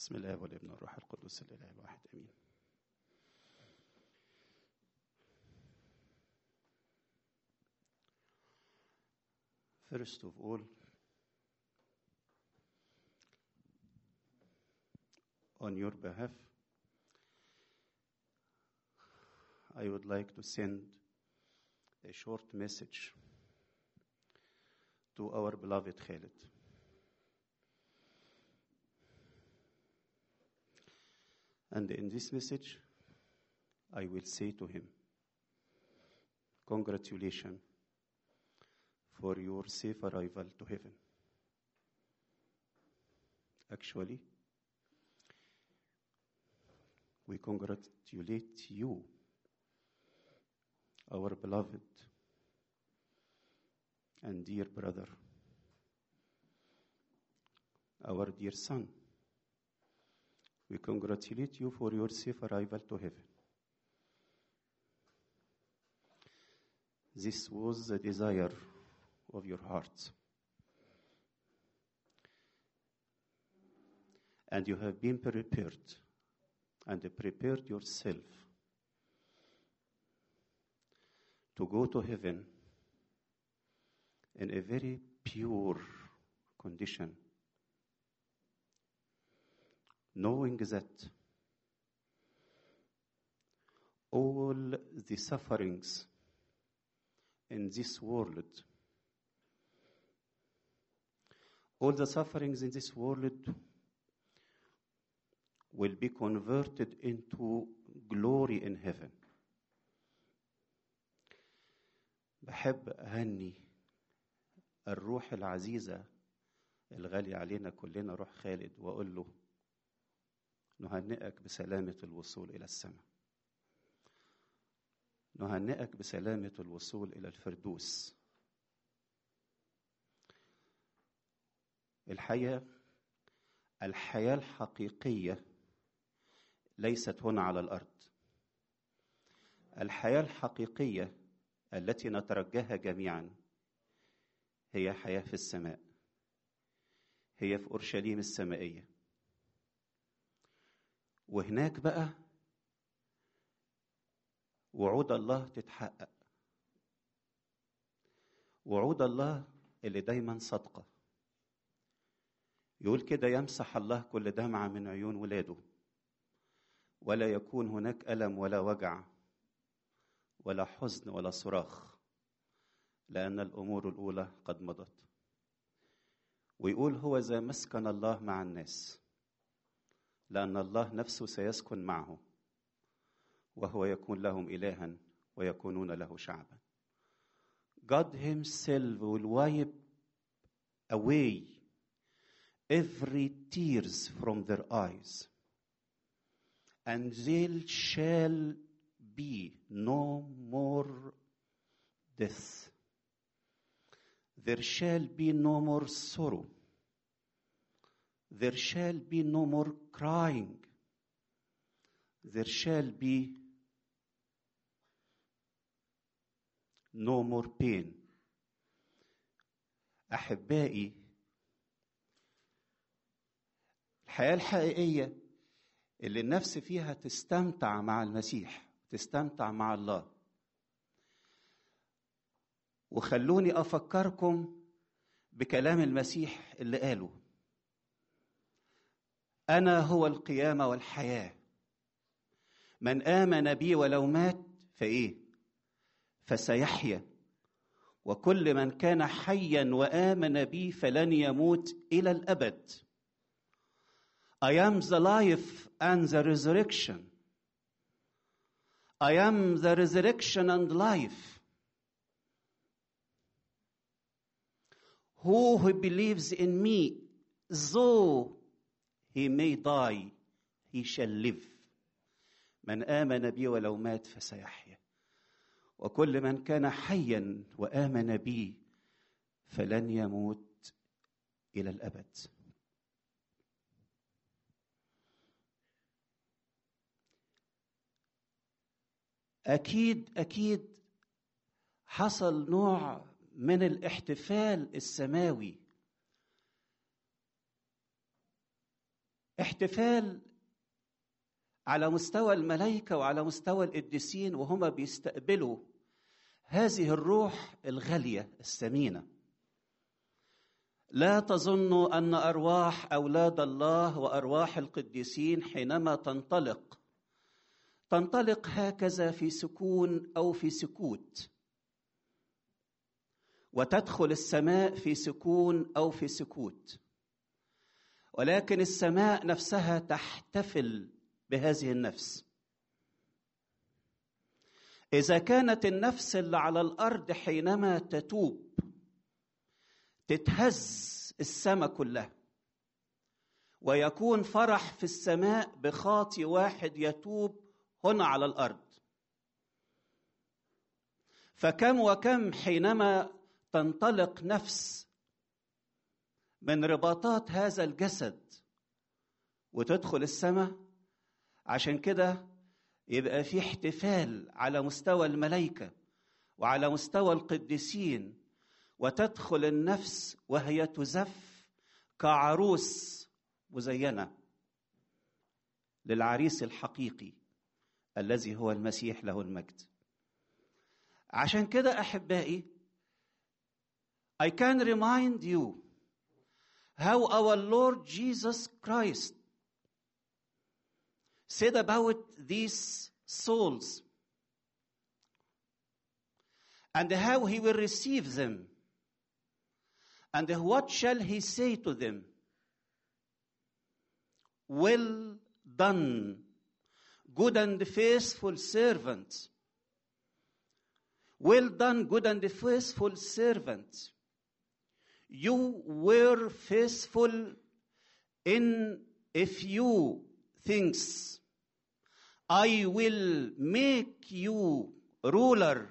بسم الله والابن والروح القدس الاله الواحد امين First of all, on your behalf, I would like to send a short message to our beloved Khalid. And in this message, I will say to him, Congratulations for your safe arrival to heaven. Actually, we congratulate you, our beloved and dear brother, our dear son. We congratulate you for your safe arrival to heaven. This was the desire of your hearts. And you have been prepared and prepared yourself to go to heaven in a very pure condition, knowing that all the sufferings in this world, all the sufferings in this world will be converted into glory in heaven. بحب أهني الروح العزيزة الغالية علينا كلنا روح خالد وأقول له نهنئك بسلامة الوصول إلى السماء نهنئك بسلامة الوصول إلى الفردوس الحياة الحياة الحقيقية ليست هنا على الأرض الحياة الحقيقية التي نترجاها جميعا هي حياة في السماء هي في أورشليم السمائية وهناك بقى وعود الله تتحقق وعود الله اللي دايما صادقه يقول كده يمسح الله كل دمعة من عيون ولاده ولا يكون هناك ألم ولا وجع ولا حزن ولا صراخ لأن الأمور الأولى قد مضت ويقول هو ذا مسكن الله مع الناس لأن الله نفسه سيسكن معه وهو يكون لهم إلها ويكونون له شعبا God himself will wipe away every tears from their eyes and there shall be no more death there shall be no more sorrow there shall be no more crying there shall be no more pain احبائي الحياه الحقيقيه اللي النفس فيها تستمتع مع المسيح تستمتع مع الله وخلوني افكركم بكلام المسيح اللي قاله انا هو القيامه والحياه من امن بي ولو مات فايه فسيحيا وكل من كان حيا وامن بي فلن يموت الى الابد I am the life and the resurrection. I am the resurrection and life. Who who believes in me, though he may die, he shall live. من آمن بي ولو مات فسيحيا. وكل من كان حيا وآمن بي فلن يموت إلى الأبد. اكيد اكيد حصل نوع من الاحتفال السماوي احتفال على مستوى الملائكة وعلى مستوى القديسين وهما بيستقبلوا هذه الروح الغالية الثمينة لا تظنوا أن أرواح أولاد الله وأرواح القديسين حينما تنطلق تنطلق هكذا في سكون أو في سكوت وتدخل السماء في سكون أو في سكوت ولكن السماء نفسها تحتفل بهذه النفس اذا كانت النفس اللي على الارض حينما تتوب تتهز السماء كلها ويكون فرح في السماء بخاطي واحد يتوب هنا على الارض فكم وكم حينما تنطلق نفس من رباطات هذا الجسد وتدخل السماء عشان كده يبقى في احتفال على مستوى الملائكه وعلى مستوى القديسين وتدخل النفس وهي تزف كعروس مزينه للعريس الحقيقي الذي هو المسيح له المجد عشان كده احبائي I can remind you how our Lord Jesus Christ said about these souls and how he will receive them and what shall he say to them well done good and faithful servant well done good and faithful servant you were faithful in a few things I will make you ruler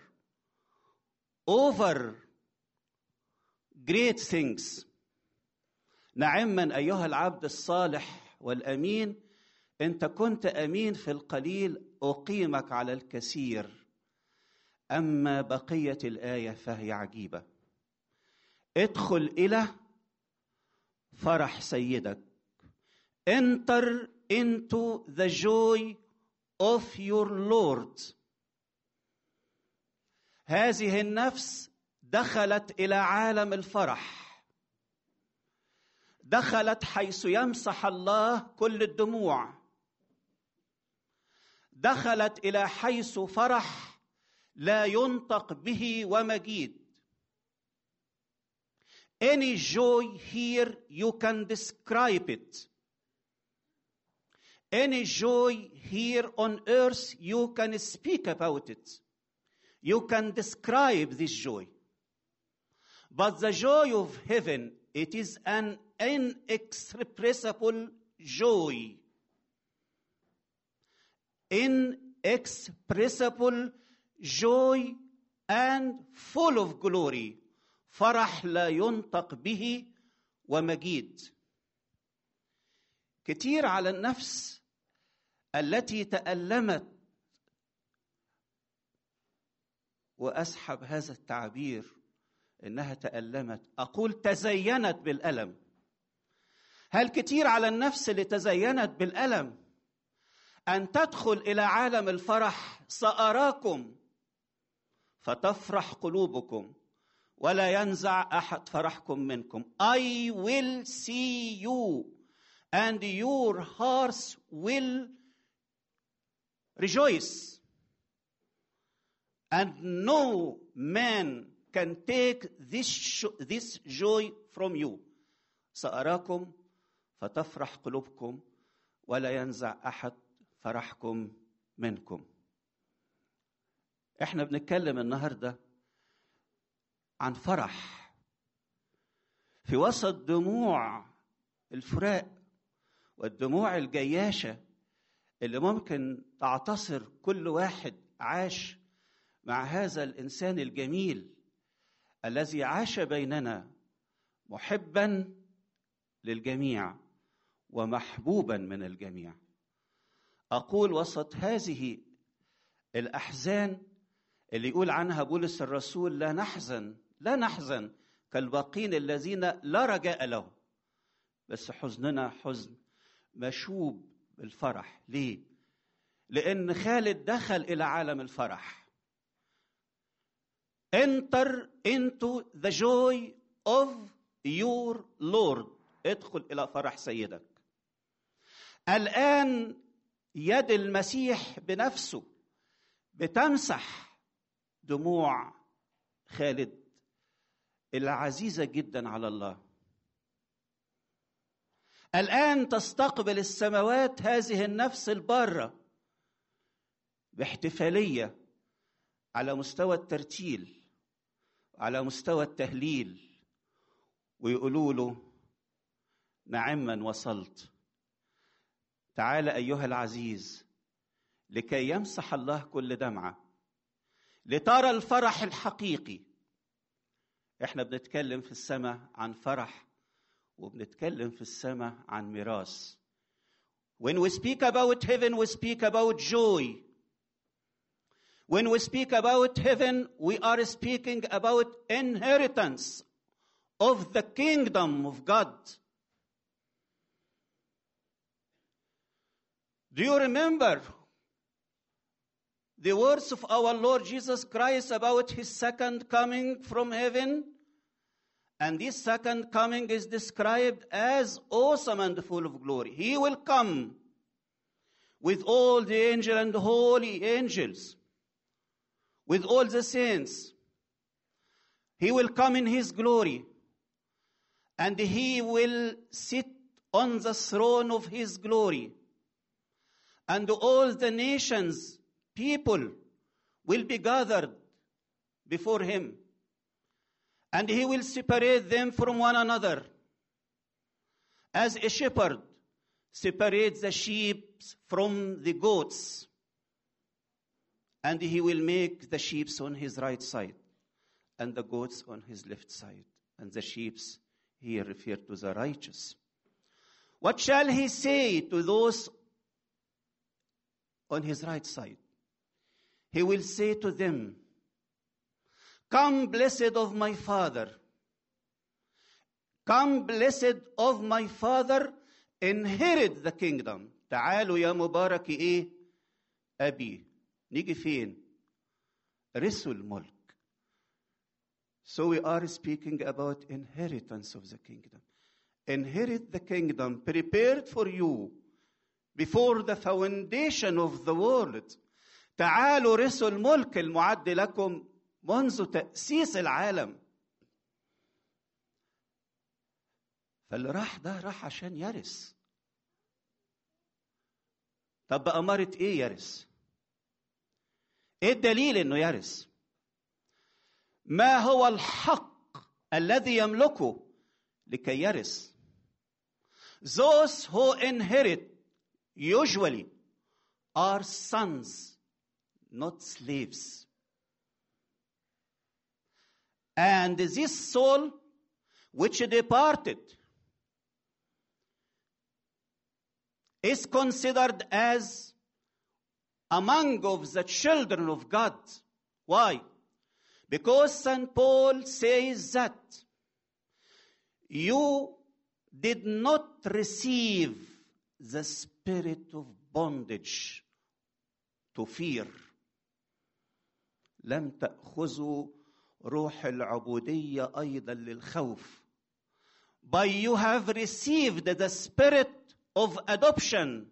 over great things نعما ايها العبد الصالح والامين انت كنت امين في القليل اقيمك على الكثير اما بقيه الايه فهي عجيبه ادخل الى فرح سيدك enter into the joy of your Lord هذه النفس دخلت الى عالم الفرح دخلت حيث يمسح الله كل الدموع دخلت الى حيث فرح لا ينطق به ومجيد any joy here you can describe it any joy here on earth you can speak about it you can describe this joy but the joy of heaven it is an inexpressible joy inexpressible joy and full of glory فرح لا ينطق به ومجيد كتير على النفس التي تألمت وأسحب هذا التعبير إنها تألمت أقول تزينت بالألم هل كتير على النفس اللي تزينت بالألم أن تدخل إلى عالم الفرح سأراكم فتفرح قلوبكم ولا ينزع أحد فرحكم منكم I will see you and your hearts will rejoice and no man can take this, this joy from you سأراكم فتفرح قلوبكم ولا ينزع أحد فرحكم منكم احنا بنتكلم النهارده عن فرح في وسط دموع الفراق والدموع الجياشه اللي ممكن تعتصر كل واحد عاش مع هذا الانسان الجميل الذي عاش بيننا محبا للجميع ومحبوبا من الجميع اقول وسط هذه الاحزان اللي يقول عنها بولس الرسول لا نحزن لا نحزن كالباقين الذين لا رجاء لهم بس حزننا حزن مشوب بالفرح ليه لان خالد دخل الى عالم الفرح enter into the joy of your Lord ادخل الى فرح سيدك الان يد المسيح بنفسه بتمسح دموع خالد العزيزه جدا على الله الان تستقبل السماوات هذه النفس الباره باحتفاليه على مستوى الترتيل على مستوى التهليل ويقولوا له نعما وصلت تعال ايها العزيز لكي يمسح الله كل دمعه لترى الفرح الحقيقي احنا بنتكلم في السماء عن فرح وبنتكلم في السماء عن ميراث when we speak about heaven we speak about joy when we speak about heaven we are speaking about inheritance of the kingdom of god do you remember the words of our Lord Jesus Christ about his second coming from heaven. And this second coming is described as awesome and full of glory. He will come with all the angel and holy angels, with all the saints. He will come in his glory, and he will sit on the throne of his glory. And all the nations people will be gathered before him and he will separate them from one another as a shepherd separates the sheep from the goats and he will make the sheep on his right side and the goats on his left side and the sheep here refer to the righteous what shall he say to those on his right side he will say to them, Come, blessed of my Father. Come, blessed of my Father, inherit the kingdom. تعالوا يا مبارك ايه؟ أبي. نيجي فين؟ رثوا الملك. So we are speaking about inheritance of the kingdom. Inherit the kingdom prepared for you before the foundation of the world. تعالوا رثوا الملك المعد لكم منذ تأسيس العالم فاللي راح ده راح عشان يرث طب بأمارة ايه يرث ايه الدليل انه يرث ما هو الحق الذي يملكه لكي يرث those who inherit usually are sons not slaves. And this soul which departed is considered as among of the children of God. Why? Because St. Paul says that you did not receive the spirit of bondage to fear لم تأخذوا روح العبودية أيضا للخوف but you have received the spirit of adoption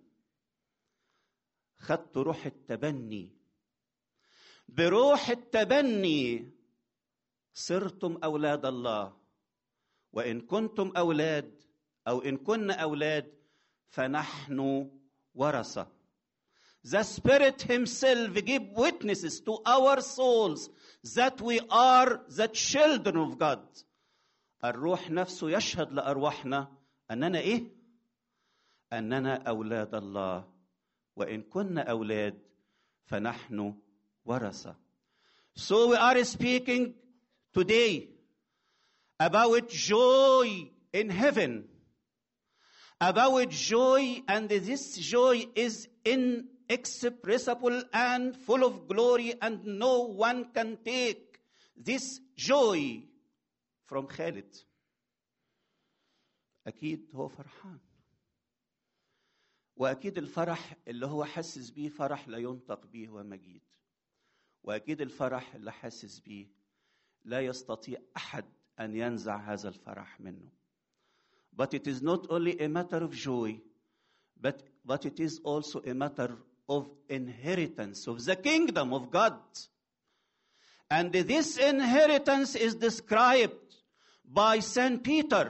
خدت روح التبني بروح التبني صرتم أولاد الله وإن كنتم أولاد أو إن كنا أولاد فنحن ورثة The Spirit Himself give witnesses to our souls that we are the children of God. الروح نفسه يشهد لأرواحنا أننا إيه؟ أننا أولاد الله وإن كنا أولاد فنحن ورثة. So we are speaking today about joy in heaven. About joy, and this joy is inexpressible and full of glory, and no one can take this joy from خالد. أكيد هو فرحان. واكيد الفرح اللي هو حاسس بيه فرح لا ينطق به ومجيد واكيد الفرح اللي حاسس بيه لا يستطيع احد ان ينزع هذا الفرح منه but it is not only a matter of joy but but it is also a matter of inheritance of the kingdom of god and this inheritance is described by saint peter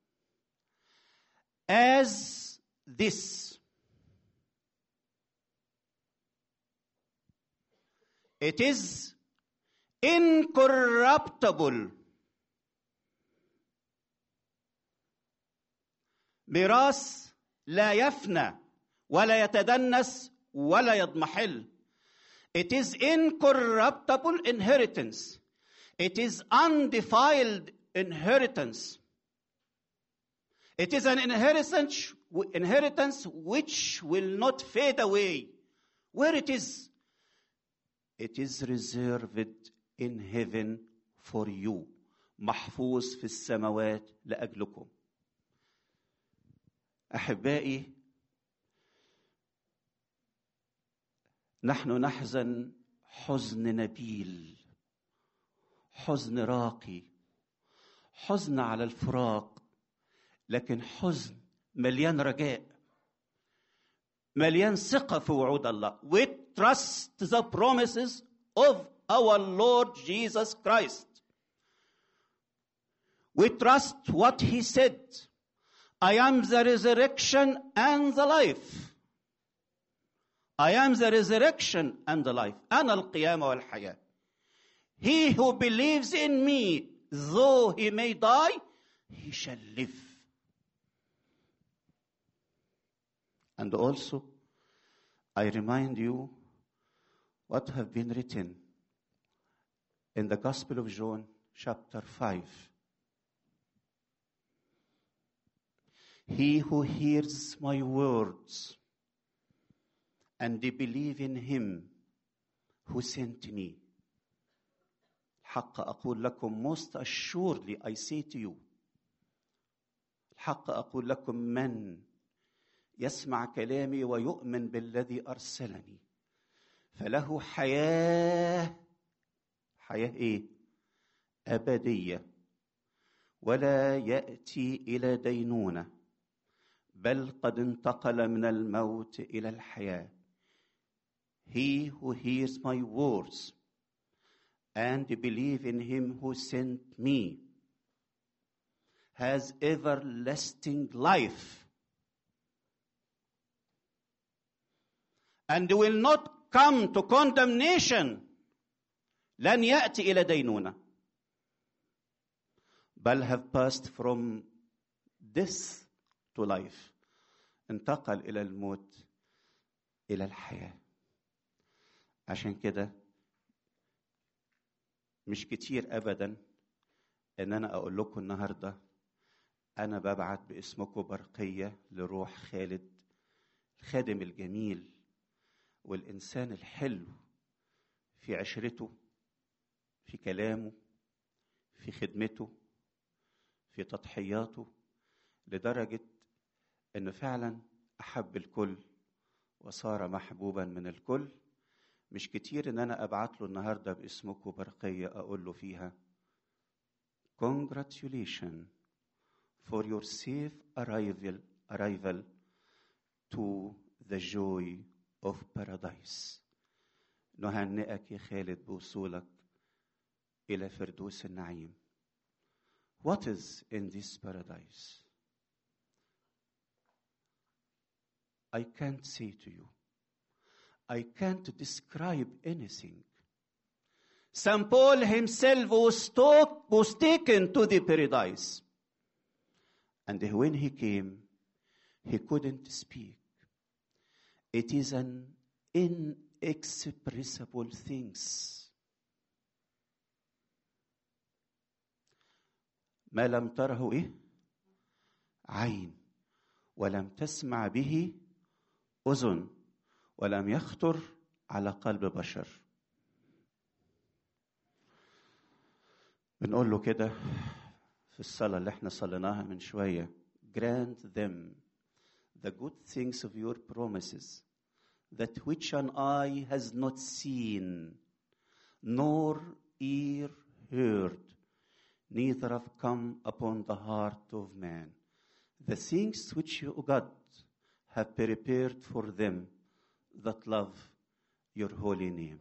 as this it is incorruptible ميراث لا يفنى ولا يتدنس ولا يضمحل it is incorruptible inheritance it is undefiled inheritance it is an inheritance inheritance which will not fade away where it is it is reserved in heaven for you محفوظ في السماوات لاجلكم احبائي نحن نحزن حزن نبيل حزن راقي حزن على الفراق لكن حزن مليان رجاء مليان ثقة في وعود الله we trust the promises of our Lord Jesus Christ we trust what he said I am the resurrection and the life I am the resurrection and the life أنا القيامة والحياة He who believes in me though he may die he shall live And also, I remind you what have been written in the Gospel of John, chapter 5. He who hears my words and they believe in him who sent me. الحق أقول لكم most assuredly I say to you الحق أقول لكم من يسمع كلامي ويؤمن بالذي ارسلني فله حياه حياه ايه ابديه ولا ياتي الى دينونه بل قد انتقل من الموت الى الحياه he who hears my words and believe in him who sent me has everlasting life and will not come to condemnation لن ياتي الى دينونه بل have passed from death to life انتقل الى الموت الى الحياه عشان كده مش كتير ابدا ان انا اقول لكم النهارده انا ببعت باسمكم برقيه لروح خالد الخادم الجميل والانسان الحلو في عشرته في كلامه في خدمته في تضحياته لدرجه انه فعلا احب الكل وصار محبوبا من الكل مش كتير ان انا ابعت له النهارده باسمكم برقيه اقول له فيها congratulations for your safe arrival arrival to the joy of paradise نهنئك يا خالد بوصولك إلى فردوس النعيم What is in this paradise? I can't say to you. I can't describe anything. St. Paul himself was, talk, was taken to the paradise. And when he came, he couldn't speak. It is an inexpressible things. ما لم تره ايه عين ولم تسمع به اذن ولم يخطر على قلب بشر بنقول له كده في الصلاة اللي احنا صليناها من شوية grant them the good things of your promises, that which an eye has not seen, nor ear heard, neither have come upon the heart of man. The things which you, God, have prepared for them that love your holy name.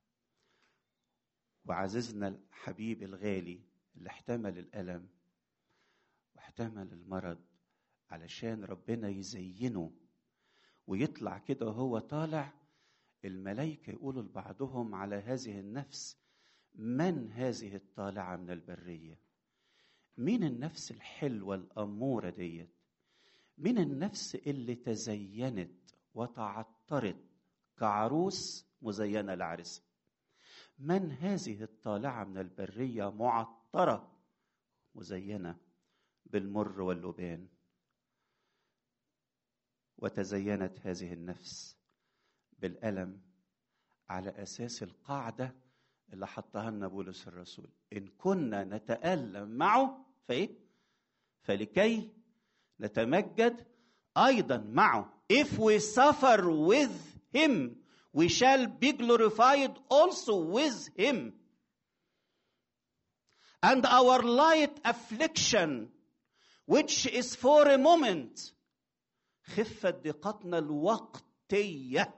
وعزيزنا الحبيب الغالي اللي احتمل الألم واحتمل المرض علشان ربنا يزينه ويطلع كده وهو طالع الملائكة يقولوا لبعضهم على هذه النفس من هذه الطالعة من البرية مين النفس الحلوة الأمورة ديت مين النفس اللي تزينت وتعطرت كعروس مزينة لعرس من هذه الطالعة من البرية معطرة مزينة بالمر واللبان وتزينت هذه النفس بالألم على أساس القاعدة اللي حطها لنا بولس الرسول إن كنا نتألم معه فإيه؟ فلكي نتمجد أيضا معه If we suffer with him we shall be glorified also with him and our light affliction which is for a moment خفة دقتنا الوقتية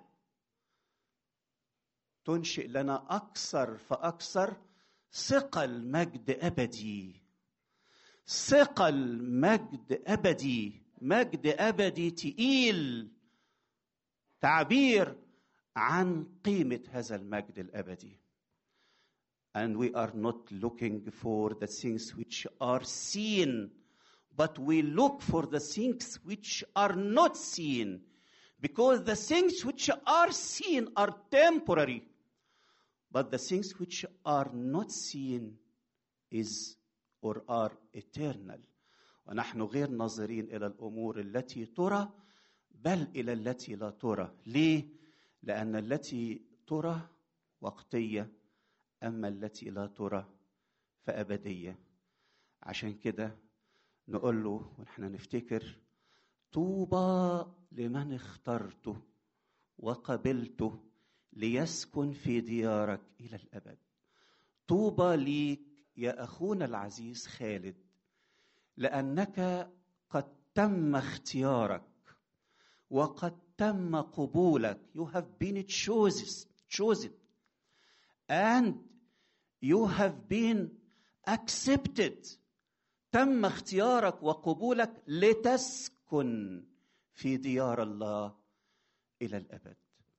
تنشئ لنا أكثر فأكثر ثقل مجد أبدي ثقل مجد أبدي مجد أبدي تقيل تعبير عن قيمة هذا المجد الأبدي and we are not looking for the things which are seen but we look for the things which are not seen because the things which are seen are temporary but the things which are not seen is or are eternal ونحن غير ناظرين الى الامور التي ترى بل الى التي لا ترى ليه لان التي ترى وقتيه اما التي لا ترى فابديه عشان كده نقول له ونحن نفتكر طوبى لمن اخترته وقبلته ليسكن في ديارك الى الابد طوبى ليك يا اخونا العزيز خالد لانك قد تم اختيارك وقد تم قبولك you have been chosen chosen and you have been accepted تم اختيارك وقبولك لتسكن في ديار الله الى الابد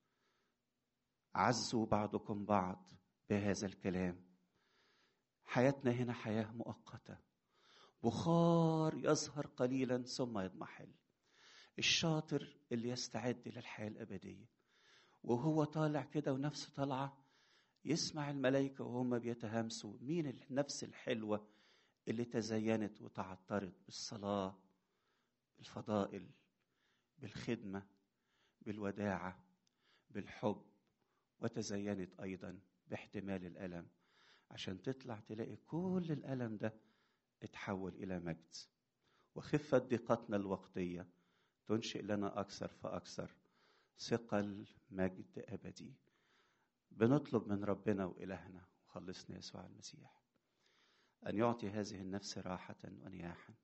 عزوا بعضكم بعض بهذا الكلام حياتنا هنا حياه مؤقته بخار يظهر قليلا ثم يضمحل الشاطر اللي يستعد للحياه الابديه وهو طالع كده ونفسه طالعه يسمع الملائكه وهم بيتهامسوا مين النفس الحلوه اللي تزينت وتعطرت بالصلاه بالفضائل بالخدمه بالوداعه بالحب وتزينت ايضا باحتمال الالم عشان تطلع تلاقي كل الالم ده اتحول الى مجد وخفه ضيقتنا الوقتيه تنشئ لنا اكثر فاكثر ثقل مجد ابدي بنطلب من ربنا والهنا وخلصنا يسوع المسيح ان يعطي هذه النفس راحه ونياحا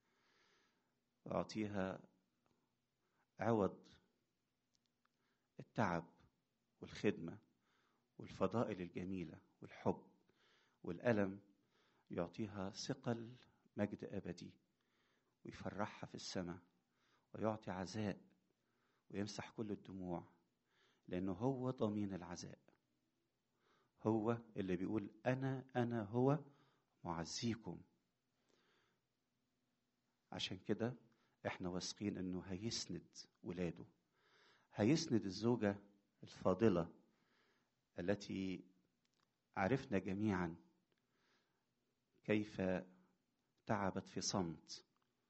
ويعطيها عوض التعب والخدمه والفضائل الجميله والحب والالم يعطيها ثقل مجد ابدي ويفرحها في السماء ويعطي عزاء ويمسح كل الدموع لانه هو ضمين العزاء هو اللي بيقول انا انا هو معزيكم عشان كده احنا واثقين انه هيسند ولاده هيسند الزوجه الفاضله التي عرفنا جميعا كيف تعبت في صمت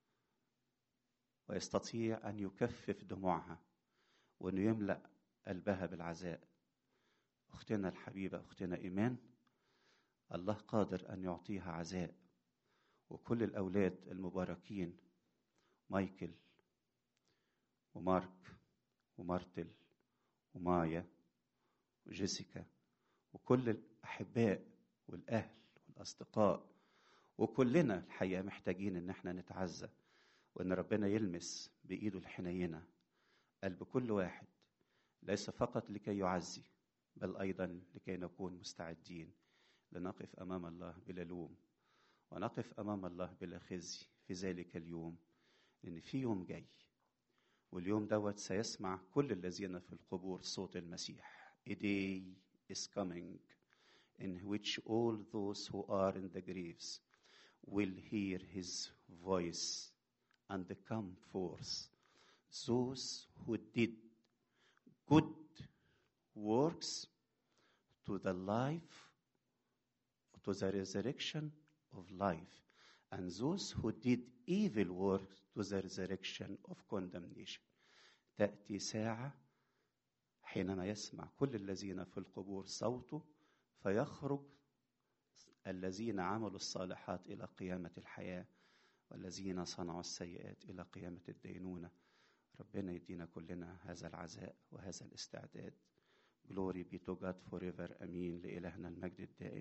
ويستطيع ان يكفف دموعها وانه يملا قلبها بالعزاء اختنا الحبيبه اختنا ايمان الله قادر ان يعطيها عزاء وكل الاولاد المباركين مايكل ومارك ومارتل ومايا وجيسيكا وكل الأحباء والأهل والأصدقاء وكلنا الحقيقة محتاجين إن احنا نتعزى وإن ربنا يلمس بإيده الحنينة قلب كل واحد ليس فقط لكي يعزي بل أيضا لكي نكون مستعدين لنقف أمام الله بلا لوم ونقف أمام الله بلا خزي في ذلك اليوم لأن في يوم جاي واليوم دوت سيسمع كل الذين في القبور صوت المسيح A day is coming in which all those who are in the graves will hear his voice and come forth. Those who did good works to the life, to the resurrection of life, and those who did evil works to the resurrection of condemnation. تأتي ساعة حينما يسمع كل الذين في القبور صوته فيخرج الذين عملوا الصالحات الى قيامه الحياه والذين صنعوا السيئات الى قيامه الدينونه ربنا يدينا كلنا هذا العزاء وهذا الاستعداد Glory be to God forever امين لالهنا المجد الدائم